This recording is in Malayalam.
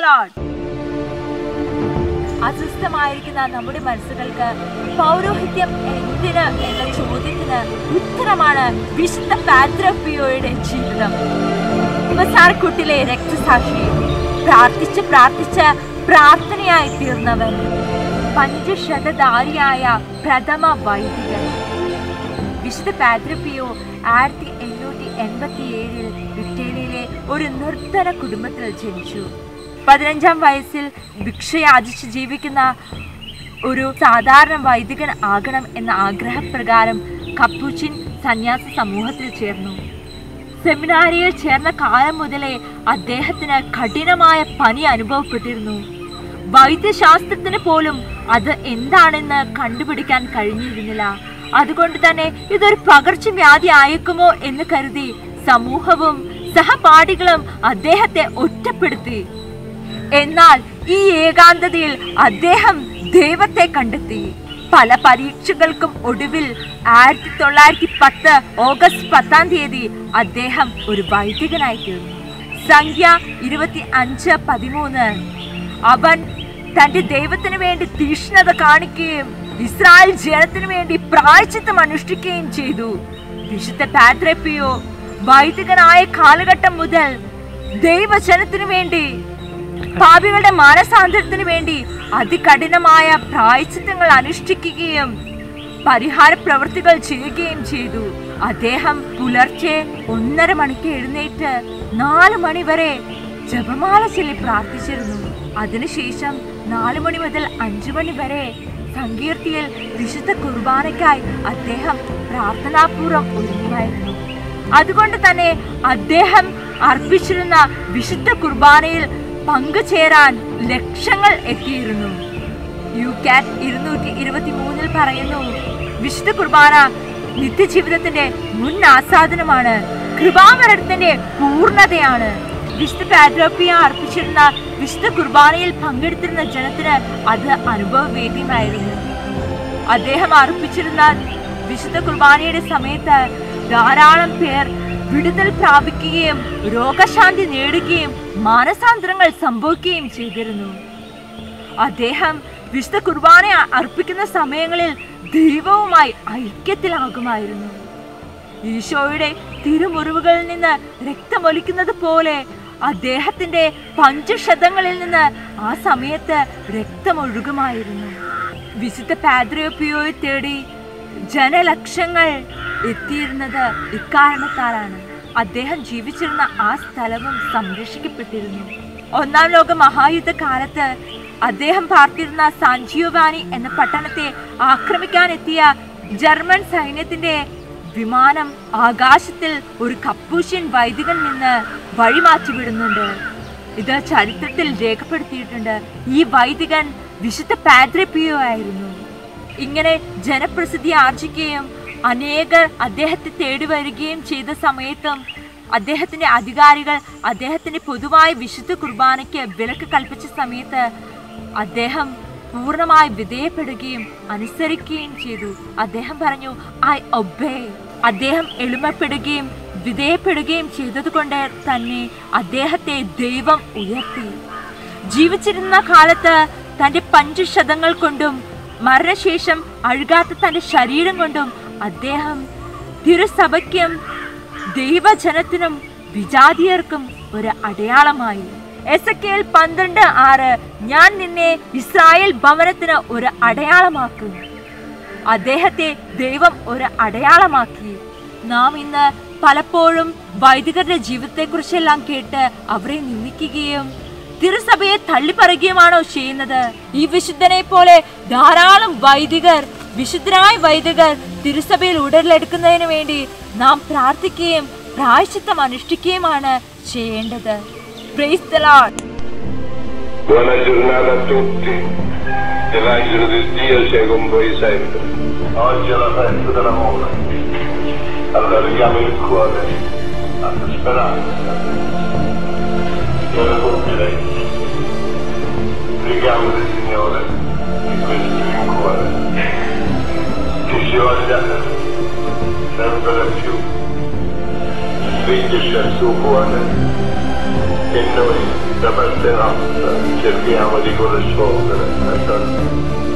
the Lord. അസ്വസ്ഥമായിരിക്കുന്ന നമ്മുടെ മനസ്സുകൾക്ക് പൗരോഹിത്യം എന്തിന് എന്ന ചോദ്യത്തിന് ഉത്തരമാണ് വിശുദ്ധ പാദ്രപ്പിയോയുടെ ജീവിതം ഇവസാർക്കുട്ടിലെ രക്തസാക്ഷി പ്രാർത്ഥിച്ച് പ്രാർത്ഥിച്ച് പ്രാർത്ഥനയായി തീർന്നവൻ പഞ്ചശതധാരിയായ പ്രഥമ വൈദികൻ വിശുദ്ധ പാദ്രപ്പിയോ ആയിരത്തി എണ്ണൂറ്റി എൺപത്തി ഏഴിൽ ഇറ്റലിയിലെ ഒരു നിർധന കുടുംബത്തിൽ ജനിച്ചു പതിനഞ്ചാം വയസ്സിൽ ഭിക്ഷയാചിച്ച് ജീവിക്കുന്ന ഒരു സാധാരണ വൈദികൻ ആകണം എന്ന ആഗ്രഹപ്രകാരം കപ്പൂച്ചിൻ സന്യാസ സമൂഹത്തിൽ ചേർന്നു സെമിനാരിയിൽ ചേർന്ന കാലം മുതലേ അദ്ദേഹത്തിന് കഠിനമായ പനി അനുഭവപ്പെട്ടിരുന്നു വൈദ്യശാസ്ത്രത്തിന് പോലും അത് എന്താണെന്ന് കണ്ടുപിടിക്കാൻ കഴിഞ്ഞിരുന്നില്ല അതുകൊണ്ട് തന്നെ ഇതൊരു പകർച്ചവ്യാധി ആയേക്കുമോ എന്ന് കരുതി സമൂഹവും സഹപാഠികളും അദ്ദേഹത്തെ ഒറ്റപ്പെടുത്തി എന്നാൽ ഈ ഏകാന്തതയിൽ അദ്ദേഹം ദൈവത്തെ കണ്ടെത്തി പല പരീക്ഷകൾക്കും ഒടുവിൽ ആയിരത്തി തൊള്ളായിരത്തി പത്ത് ഓഗസ്റ്റ് പത്താം തീയതി അദ്ദേഹം ഒരു വൈദികനായി തീർന്നു സംഖ്യ ഇരുപത്തി അഞ്ച് പതിമൂന്ന് അവൻ തന്റെ ദൈവത്തിന് വേണ്ടി തീഷ്ണത കാണിക്കുകയും ഇസ്രായേൽ ജനത്തിനു വേണ്ടി പ്രായച്ചിത്തം അനുഷ്ഠിക്കുകയും ചെയ്തു വിശുദ്ധ പാദ്രപ്പിയോ വൈദികനായ കാലഘട്ടം മുതൽ ദൈവജനത്തിനു വേണ്ടി പാപികളുടെ മാനസാന്തരത്തിന് വേണ്ടി അതികഠിനമായ പ്രായച്ചിത്തങ്ങൾ അനുഷ്ഠിക്കുകയും പരിഹാര പ്രവൃത്തികൾ ചെയ്യുകയും ചെയ്തു അദ്ദേഹം പുലർച്ചെ ഒന്നര മണിക്ക് എഴുന്നേറ്റ് നാല് മണി വരെ ജപമാല ചൊല്ലി പ്രാർത്ഥിച്ചിരുന്നു അതിനുശേഷം നാല് മണി മുതൽ അഞ്ചു മണി വരെ സങ്കീർത്തിയിൽ വിശുദ്ധ കുർബാനയ്ക്കായി അദ്ദേഹം പ്രാർത്ഥനാപൂർവ്വം ഒരുങ്ങുമായിരുന്നു അതുകൊണ്ട് തന്നെ അദ്ദേഹം അർപ്പിച്ചിരുന്ന വിശുദ്ധ കുർബാനയിൽ പങ്കുചേരാൻ ലക്ഷങ്ങൾ എത്തിയിരുന്നു യു കാറ്റ് ഇരുന്നൂറ്റി ഇരുപത്തി മൂന്നിൽ പറയുന്നു വിശുദ്ധ കുർബാന നിത്യജീവിതത്തിന്റെ മുൻ ആസാദനമാണ് കൃപാമരണത്തിന്റെ പൂർണ്ണതയാണ് വിശുദ്ധ പാദ്രോപ്പിയ അർപ്പിച്ചിരുന്ന വിശുദ്ധ കുർബാനയിൽ പങ്കെടുത്തിരുന്ന ജനത്തിന് അത് അനുഭവവേദ്യമായിരുന്നു അദ്ദേഹം അർപ്പിച്ചിരുന്ന വിശുദ്ധ കുർബാനയുടെ സമയത്ത് ധാരാളം പേർ വിടുതൽ പ്രാപിക്കുകയും രോഗശാന്തി നേടുകയും മാനസാന്തരങ്ങൾ സംഭവിക്കുകയും ചെയ്തിരുന്നു അദ്ദേഹം വിശുദ്ധ കുർബാന അർപ്പിക്കുന്ന സമയങ്ങളിൽ ദൈവവുമായി ഐക്യത്തിലാകുമായിരുന്നു ഈശോയുടെ തിരുമുറിവുകളിൽ നിന്ന് രക്തമൊലിക്കുന്നത് പോലെ അദ്ദേഹത്തിന്റെ പഞ്ചശതങ്ങളിൽ നിന്ന് ആ സമയത്ത് രക്തമൊഴുകുമായിരുന്നു വിശുദ്ധ പാദ്രയോപ്പിയോയെ തേടി ജനലക്ഷങ്ങൾ എത്തിയിരുന്നത് ഇക്കാരണത്താലാണ് അദ്ദേഹം ജീവിച്ചിരുന്ന ആ സ്ഥലവും സംരക്ഷിക്കപ്പെട്ടിരുന്നു ഒന്നാം ലോക മഹായുദ്ധ കാലത്ത് അദ്ദേഹം പാർത്തിരുന്ന സാഞ്ചിയോവാനി എന്ന പട്ടണത്തെ ആക്രമിക്കാനെത്തിയ ജർമ്മൻ സൈന്യത്തിന്റെ വിമാനം ആകാശത്തിൽ ഒരു കപ്പൂഷ്യൻ വൈദികൻ നിന്ന് വഴിമാറ്റി വിടുന്നുണ്ട് ഇത് ചരിത്രത്തിൽ രേഖപ്പെടുത്തിയിട്ടുണ്ട് ഈ വൈദികൻ വിശുദ്ധ പാദ്രപ്പിയോ ആയിരുന്നു ഇങ്ങനെ ജനപ്രസിദ്ധി ആർജിക്കുകയും അനേകർ അദ്ദേഹത്തെ തേടി വരികയും ചെയ്ത സമയത്തും അദ്ദേഹത്തിന്റെ അധികാരികൾ അദ്ദേഹത്തിന്റെ പൊതുവായ വിശുദ്ധ കുർബാനയ്ക്ക് വിലക്ക് കൽപ്പിച്ച സമയത്ത് അദ്ദേഹം പൂർണ്ണമായി വിധേയപ്പെടുകയും അനുസരിക്കുകയും ചെയ്തു അദ്ദേഹം പറഞ്ഞു ഐ ഒബേ അദ്ദേഹം എളിമപ്പെടുകയും വിധേയപ്പെടുകയും ചെയ്തതുകൊണ്ട് തന്നെ അദ്ദേഹത്തെ ദൈവം ഉയർത്തി ജീവിച്ചിരുന്ന കാലത്ത് തന്റെ പഞ്ചശതങ്ങൾ കൊണ്ടും മരണശേഷം അഴുകാത്ത തന്റെ ശരീരം കൊണ്ടും അദ്ദേഹം തിരുസഭയ്ക്കും ദൈവജനത്തിനും വിജാതിയർക്കും ഒരു അടയാളമായി എസ് കെൽ പന്ത്രണ്ട് ആറ് ഞാൻ നിന്നെ ഇസ്രായേൽ ഭവനത്തിന് ഒരു അടയാളമാക്കും അദ്ദേഹത്തെ ദൈവം ഒരു അടയാളമാക്കി നാം ഇന്ന് പലപ്പോഴും വൈദികരുടെ ജീവിതത്തെക്കുറിച്ചെല്ലാം കേട്ട് അവരെ നിന്ദിക്കുകയും തിരുസഭയെ തള്ളിപ്പറയുകയുമാണോ ചെയ്യുന്നത് ഈ വിശുദ്ധനെ പോലെ ധാരാളം വൈദികർ വിശുദ്ധരായ വൈദികർ തിരുസഭയിൽ ഉടലെടുക്കുന്നതിന് വേണ്ടി നാം പ്രാർത്ഥിക്കുകയും പ്രായശ്ചിത്തം അനുഷ്ഠിക്കുകയുമാണ് ചെയ്യേണ്ടത് Praise the Lord. Buona giornata a tutti. L'Evangelo del Dio sia con voi sempre. Oggi è la festa dell'amore. Allarghiamo il cuore alla speranza e alla confidenza. Preghiamo del Signore in questo mio cuore che ci voglia sempre di più. Stringerci al suo cuore e noi da parte nostra cerchiamo di corrispondere a tal